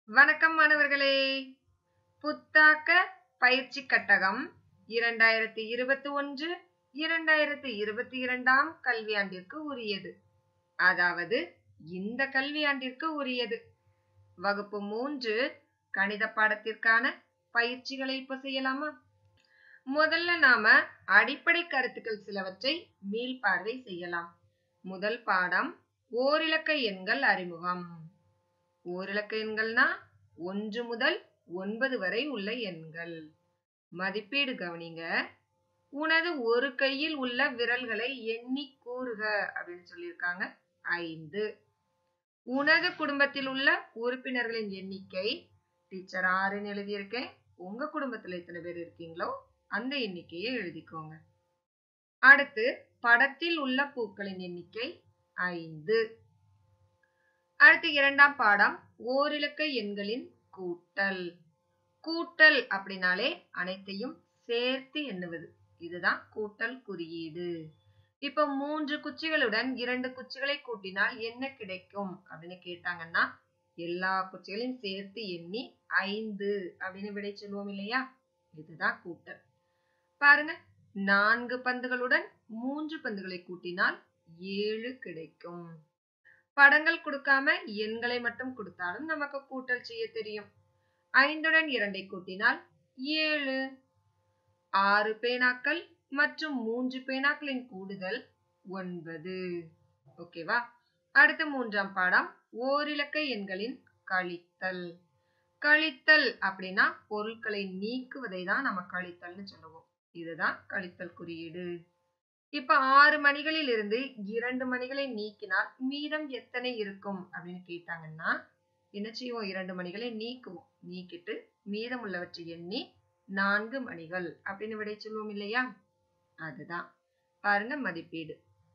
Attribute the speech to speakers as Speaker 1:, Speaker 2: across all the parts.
Speaker 1: வணக்கம் மாணவர்களே புத்தாக்க பயிற்சி கட்டகம் இரண்டாயிரத்தி இருபத்தி ஒன்று இரண்டாயிரத்தி இருபத்தி இரண்டாம் கல்வியாண்டிற்கு உரியது அதாவது இந்த கல்வியாண்டிற்கு உரியது வகுப்பு மூன்று கணித பாடத்திற்கான பயிற்சிகளை இப்ப செய்யலாமா முதல்ல நாம அடிப்படை கருத்துக்கள் சிலவற்றை மீள்பார்வை செய்யலாம் முதல் பாடம் ஓரிலக்க எண்கள் அறிமுகம் ஓரிலக்க எண்கள்னா ஒன்று முதல் ஒன்பது வரை உள்ள எண்கள் மதிப்பீடு கவனிங்க உனது ஒரு கையில் உள்ள விரல்களை எண்ணி கூறுக அப்படின்னு சொல்லியிருக்காங்க ஐந்து உனது குடும்பத்தில் உள்ள உறுப்பினர்களின் எண்ணிக்கை டீச்சர் ஆறுன்னு எழுதியிருக்கேன் உங்க குடும்பத்துல எத்தனை பேர் இருக்கீங்களோ அந்த எண்ணிக்கையை எழுதிக்கோங்க அடுத்து படத்தில் உள்ள பூக்களின் எண்ணிக்கை ஐந்து அடுத்து இரண்டாம் பாடம் ஓரிலக்க எண்களின் கூட்டல் கூட்டல் அப்படின்னாலே அனைத்தையும் சேர்த்து எண்ணுவது இதுதான் கூட்டல் குறியீடு இப்ப மூன்று குச்சிகளுடன் இரண்டு குச்சிகளை கூட்டினால் என்ன கிடைக்கும் அப்படின்னு கேட்டாங்கன்னா எல்லா குச்சிகளையும் சேர்த்து எண்ணி ஐந்து அப்படின்னு விடை சொல்லுவோம் இல்லையா இதுதான் கூட்டல் பாருங்க நான்கு பந்துகளுடன் மூன்று பந்துகளை கூட்டினால் ஏழு கிடைக்கும் படங்கள் கொடுக்காம எண்களை மட்டும் கொடுத்தாலும் நமக்கு கூட்டல் செய்ய தெரியும் ஐந்துடன் இரண்டை கூட்டினால் ஏழு ஆறு பேனாக்கள் மற்றும் மூன்று பேனாக்களின் கூடுதல் ஒன்பது ஓகேவா அடுத்த மூன்றாம் பாடம் ஓரிலக்க எண்களின் கழித்தல் கழித்தல் அப்படின்னா பொருட்களை நீக்குவதை தான் நம்ம கழித்தல்னு சொல்லுவோம் இதுதான் கழித்தல் குறியீடு இப்ப ஆறு மணிகளில் இருந்து இரண்டு மணிகளை நீக்கினால் மீதம் எத்தனை இருக்கும் அப்படின்னு கேட்டாங்கன்னா என்ன செய்வோம் இரண்டு மணிகளை நீக்குவோம் நீக்கிட்டு மீதம் உள்ளவற்றை எண்ணி நான்கு மணிகள் அப்படின்னு விடை சொல்லுவோம் இல்லையா அதுதான் பாருங்க மதிப்பீடு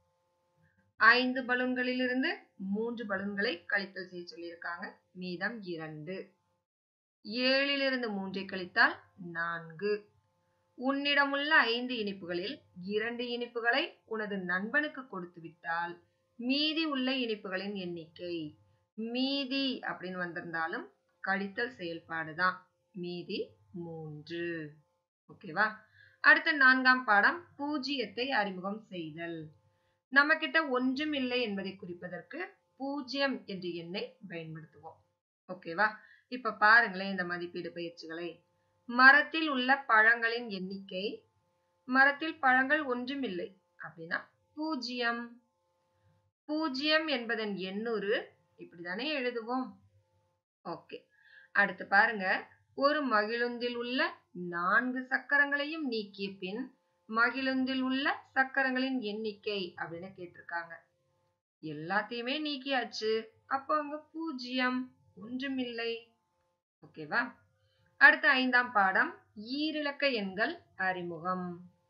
Speaker 1: ஐந்து பலூன்களிலிருந்து மூன்று பலூன்களை கழித்தல் செய்ய சொல்லியிருக்காங்க மீதம் இரண்டு ஏழிலிருந்து மூன்றை கழித்தால் நான்கு உன்னிடமுள்ள ஐந்து இனிப்புகளில் இரண்டு இனிப்புகளை உனது நண்பனுக்கு கொடுத்து விட்டால் மீதி உள்ள இனிப்புகளின் எண்ணிக்கை மீதி அப்படின்னு வந்திருந்தாலும் கழித்தல் செயல்பாடு தான் மீதி மூன்று ஓகேவா அடுத்த நான்காம் பாடம் பூஜ்ஜியத்தை அறிமுகம் செய்தல் நம்ம கிட்ட ஒன்றும் இல்லை என்பதை குறிப்பதற்கு பூஜ்ஜியம் என்ற எண்ணை பயன்படுத்துவோம் ஓகேவா இப்ப பாருங்களேன் இந்த மதிப்பீடு பயிற்சிகளை மரத்தில் உள்ள பழங்களின் எண்ணிக்கை மரத்தில் பழங்கள் ஒன்றும் இல்லை அப்படின்னா பூஜ்ஜியம் பூஜ்ஜியம் என்பதன் எண்ணூறு இப்படிதானே எழுதுவோம் ஓகே அடுத்து பாருங்க ஒரு மகிழுந்தில் உள்ள நான்கு சக்கரங்களையும் நீக்கிய பின் மகிழுந்தில் உள்ள சக்கரங்களின் எண்ணிக்கை அப்படின்னு கேட்டிருக்காங்க எல்லாத்தையுமே நீக்கியாச்சு அப்போ அங்க பூஜ்ஜியம் ஒன்றுமில்லை ஓகேவா அடுத்த ஐந்தாம் பாடம் ஈரிலக்க எண்கள் அறிமுகம்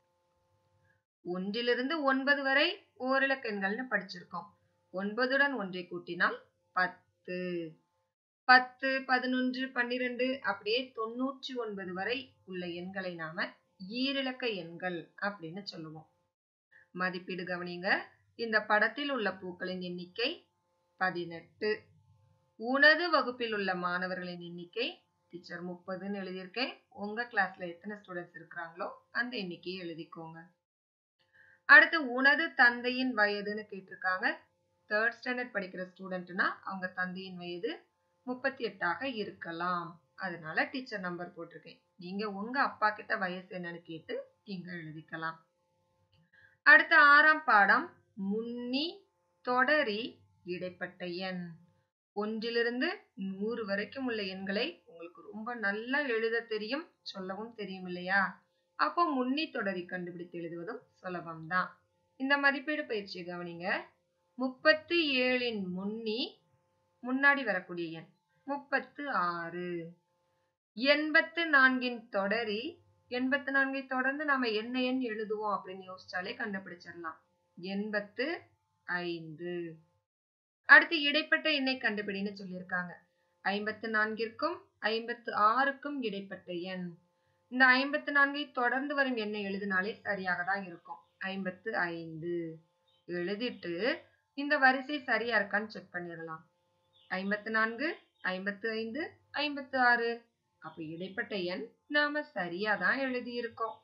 Speaker 1: ஒன்றிலிருந்து ஒன்பது வரை ஓரிலக்க எண்கள்னு படிச்சிருக்கோம் ஒன்பதுடன் ஒன்றை கூட்டினால் பத்து பத்து பதினொன்று பன்னிரண்டு அப்படியே தொண்ணூற்றி ஒன்பது வரை உள்ள எண்களை நாம ஈரிலக்க எண்கள் அப்படின்னு சொல்லுவோம் மதிப்பீடு கவனிங்க இந்த படத்தில் உள்ள பூக்களின் எண்ணிக்கை பதினெட்டு உனது வகுப்பில் உள்ள மாணவர்களின் எண்ணிக்கை டீச்சர் முப்பதுன்னு எழுதியிருக்கேன் உங்க கிளாஸ்ல எத்தனை ஸ்டூடெண்ட்ஸ் இருக்கிறாங்களோ அந்த எண்ணிக்கையை எழுதிக்கோங்க அடுத்து உனது தந்தையின் வயதுன்னு கேட்டிருக்காங்க தேர்ட் ஸ்டாண்டர்ட் படிக்கிற ஸ்டூடெண்ட்னா அவங்க தந்தையின் வயது முப்பத்தி எட்டாக இருக்கலாம் அதனால டீச்சர் நம்பர் போட்டிருக்கேன் நீங்க உங்க அப்பா கிட்ட வயசு என்னன்னு கேட்டு இங்க எழுதிக்கலாம் அடுத்த ஆறாம் பாடம் முன்னி தொடரி இடைப்பட்ட எண் ஒன்றிலிருந்து நூறு வரைக்கும் உள்ள எண்களை உங்களுக்கு ரொம்ப நல்லா எழுத தெரியும் சொல்லவும் தெரியும் இல்லையா அப்போ முன்னி தொடரி கண்டுபிடித்து எழுதுவதும் சுலபம்தான் இந்த மதிப்பீடு பயிற்சியை கவனிங்க முப்பத்தி ஏழின் முன்னி முன்னாடி வரக்கூடிய எண் முப்பத்து ஆறு எண்பத்து நான்கின் தொடரி எண்பத்து நான்கை தொடர்ந்து நாம என்ன எண் எழுதுவோம் அப்படின்னு யோசிச்சாலே கண்டுபிடிச்சிடலாம் எண்பத்து ஐந்து அடுத்து இடைப்பட்ட எண்ணை கண்டுபிடின்னு சொல்லியிருக்காங்க ஐம்பத்து நான்கிற்கும் ஐம்பத்து ஆறுக்கும் இடைப்பட்ட எண் இந்த ஐம்பத்து நான்கை தொடர்ந்து வரும் எண்ணை எழுதினாலே சரியாக தான் இருக்கும் ஐம்பத்து ஐந்து எழுதிட்டு இந்த வரிசை சரியா இருக்கான்னு செக் பண்ணிடலாம் ஐம்பத்து நான்கு ஐம்பத்து ஐந்து ஐம்பத்து ஆறு அப்ப இடைப்பட்ட எண் நாம சரியா தான் எழுதியிருக்கோம்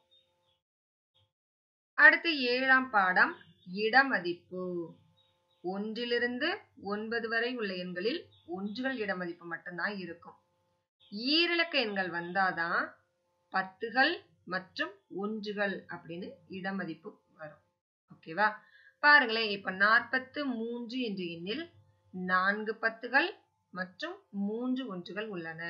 Speaker 1: அடுத்து ஏழாம் பாடம் இடமதிப்பு ஒன்றிலிருந்து ஒன்பது வரை உள்ள எண்களில் ஒன்றுகள் இடமதிப்பு மட்டும்தான் இருக்கும் ஈரிலக்க எண்கள் வந்தாதான் பத்துகள் மற்றும் ஒன்றுகள் அப்படின்னு இடமதிப்பு வரும் ஓகேவா பாருங்களேன் இப்ப நாற்பத்து மூன்று என்ற எண்ணில் நான்கு பத்துகள் மற்றும் மூன்று ஒன்றுகள் உள்ளன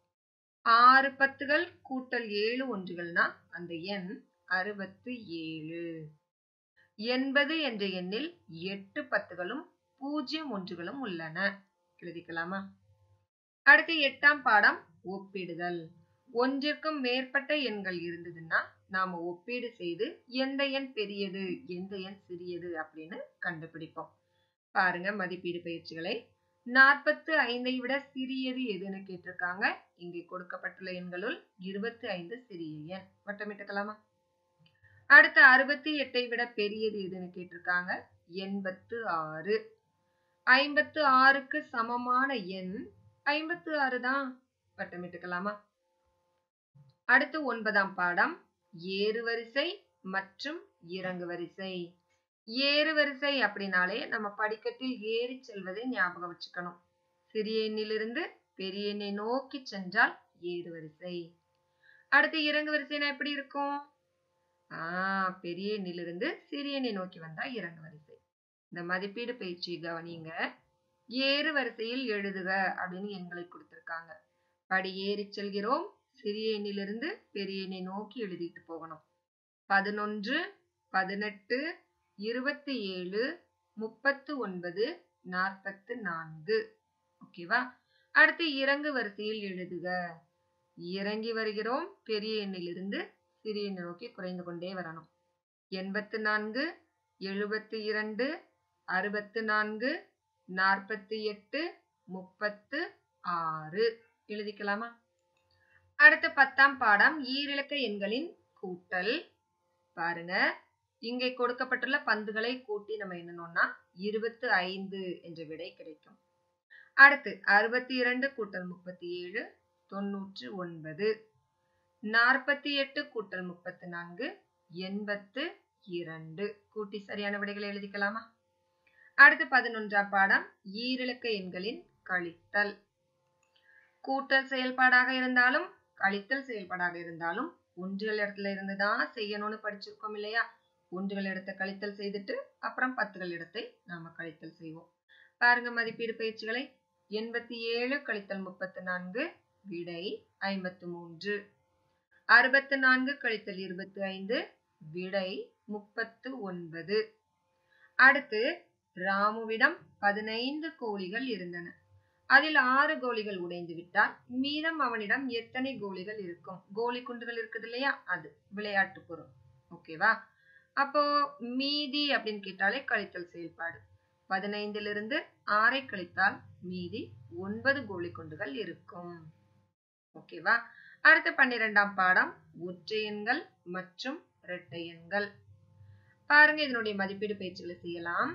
Speaker 1: ஆறு பத்துகள் கூட்டல் ஏழு ஒன்றுகள்னா அந்த எண் அறுபத்து ஏழு எண்பது என்ற எண்ணில் எட்டு பத்துகளும் பூஜ்ஜியம் ஒன்றுகளும் உள்ளன எழுதிக்கலாமா அடுத்து எட்டாம் பாடம் ஒப்பிடுதல் ஒன்றிற்கும் மேற்பட்ட எண்கள் இருந்ததுன்னா நாம ஒப்பீடு செய்து எந்த எண் பெரியது எந்த எண் சிறியது அப்படின்னு கண்டுபிடிப்போம் பாருங்க மதிப்பீடு பயிற்சிகளை நாற்பத்து ஐந்தை விட சிறியது எதுன்னு கேட்டிருக்காங்க இங்கே கொடுக்கப்பட்டுள்ள எண்களுள் இருபத்தி ஐந்து சிறிய எண் வட்டமிட்டுக்கலாமா அடுத்து அறுபத்தி எட்டை விட பெரியது எதுன்னு கேட்டிருக்காங்க எண்பத்து ஆறு ஐம்பத்து ஆறுக்கு சமமான எண் ஐம்பத்து ஆறு தான் வட்டமிட்டுக்கலாமா அடுத்து ஒன்பதாம் பாடம் ஏறு வரிசை மற்றும் இறங்கு வரிசை ஏறு வரிசை அப்படின்னாலே நம்ம படிக்கட்டில் ஏறி செல்வதை ஞாபகம் வச்சுக்கணும் சிறிய எண்ணிலிருந்து பெரிய எண்ணை நோக்கி சென்றால் ஏறு வரிசை அடுத்து இறங்கு வரிசைனா எப்படி இருக்கும் ஆஹ் பெரிய எண்ணிலிருந்து சிறிய எண்ணை நோக்கி வந்தா இறங்கு வரிசை இந்த மதிப்பீடு பயிற்சி கவனிங்க ஏறு வரிசையில் எழுதுக அப்படின்னு எண்களை கொடுத்திருக்காங்க படி ஏறி செல்கிறோம் சிறிய எண்ணிலிருந்து பெரிய எண்ணை நோக்கி எழுதிட்டு போகணும் பதினொன்று பதினெட்டு இருபத்தி ஏழு முப்பத்து ஒன்பது நாற்பத்து நான்கு ஓகேவா அடுத்து இறங்கு வரிசையில் எழுதுக இறங்கி வருகிறோம் பெரிய எண்ணிலிருந்து சிறிய எண்ணை நோக்கி குறைந்து கொண்டே வரணும் எண்பத்து நான்கு எழுபத்து இரண்டு அறுபத்து நான்கு நாற்பத்தி எட்டு முப்பத்து ஆறு எழுதிக்கலாமா அடுத்த பத்தாம் பாடம் ஈரிலக்க எண்களின் கூட்டல் பாருங்க இங்கே கொடுக்கப்பட்டுள்ள பந்துகளை கூட்டி நம்ம என்னன்னோம்னா இருபத்து ஐந்து என்ற விடை கிடைக்கும் அடுத்து அறுபத்தி இரண்டு கூட்டல் முப்பத்தி ஏழு தொன்னூற்று ஒன்பது நாற்பத்தி எட்டு கூட்டல் முப்பத்தி நான்கு எண்பத்து இரண்டு கூட்டி சரியான விடைகளை எழுதிக்கலாமா அடுத்து பதினொன்றாம் பாடம் ஈரிலக்க எண்களின் கழித்தல் கூட்டல் செயல்பாடாக இருந்தாலும் கழித்தல் செயல்பாடாக இருந்தாலும் ஒன்றுகள் இடத்துல இருந்து தான் செய்யணும்னு படிச்சிருக்கோம் இல்லையா ஒன்றுகள் இடத்தை கழித்தல் செய்துட்டு அப்புறம் பத்துகள் இடத்தை நாம கழித்தல் செய்வோம் பாருங்க மதிப்பீடு பயிற்சிகளை எண்பத்தி ஏழு கழித்தல் முப்பத்தி நான்கு விடை ஐம்பத்து மூன்று அறுபத்து நான்கு கழித்தல் இருபத்தி ஐந்து விடை முப்பத்து ஒன்பது அடுத்து ராமுவிடம் பதினைந்து கோழிகள் இருந்தன அதில் ஆறு கோழிகள் உடைந்து விட்டால் மீதம் அவனிடம் எத்தனை கோழிகள் இருக்கும் கோழி குண்டுகள் இருக்குது இல்லையா அது விளையாட்டு பொருள் ஓகேவா அப்போ மீதி அப்படின்னு கேட்டாலே கழித்தல் செயல்பாடு பதினைந்திலிருந்து ஆறை கழித்தால் மீதி ஒன்பது கோழி குண்டுகள் இருக்கும் ஓகேவா அடுத்த பன்னிரெண்டாம் பாடம் ஒற்றை எண்கள் மற்றும் இரட்டை எண்கள் பாருங்க இதனுடைய மதிப்பீடு பயிற்சிகளை செய்யலாம்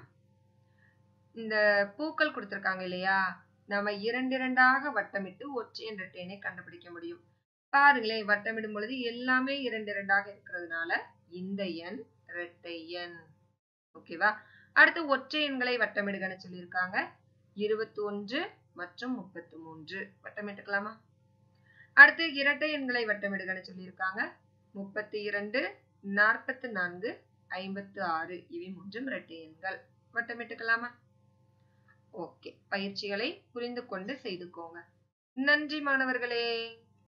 Speaker 1: இந்த பூக்கள் கொடுத்திருக்காங்க இல்லையா நம்ம இரண்டு இரண்டாக வட்டமிட்டு ஒற்றை எண் இரட்டை எண்ணை கண்டுபிடிக்க முடியும் பாருங்களேன் வட்டமிடும் பொழுது எல்லாமே இரண்டு இரண்டாக இருக்கிறதுனால இந்த எண் இரட்டை எண் ஓகேவா அடுத்து ஒற்றை எண்களை வட்டமிடுகன்னு சொல்லியிருக்காங்க இருபத்தி ஒன்று மற்றும் முப்பத்தி மூன்று வட்டமிட்டுக்கலாமா அடுத்து இரட்டை எண்களை வட்டமிடுகன்னு சொல்லியிருக்காங்க முப்பத்தி இரண்டு நாற்பத்தி நான்கு ஐம்பத்து ஆறு இவை மூன்றும் இரட்டை எண்கள் வட்டமிட்டுக்கலாமா ஓகே பயிற்சிகளை புரிந்து கொண்டு செய்துக்கோங்க நன்றி மாணவர்களே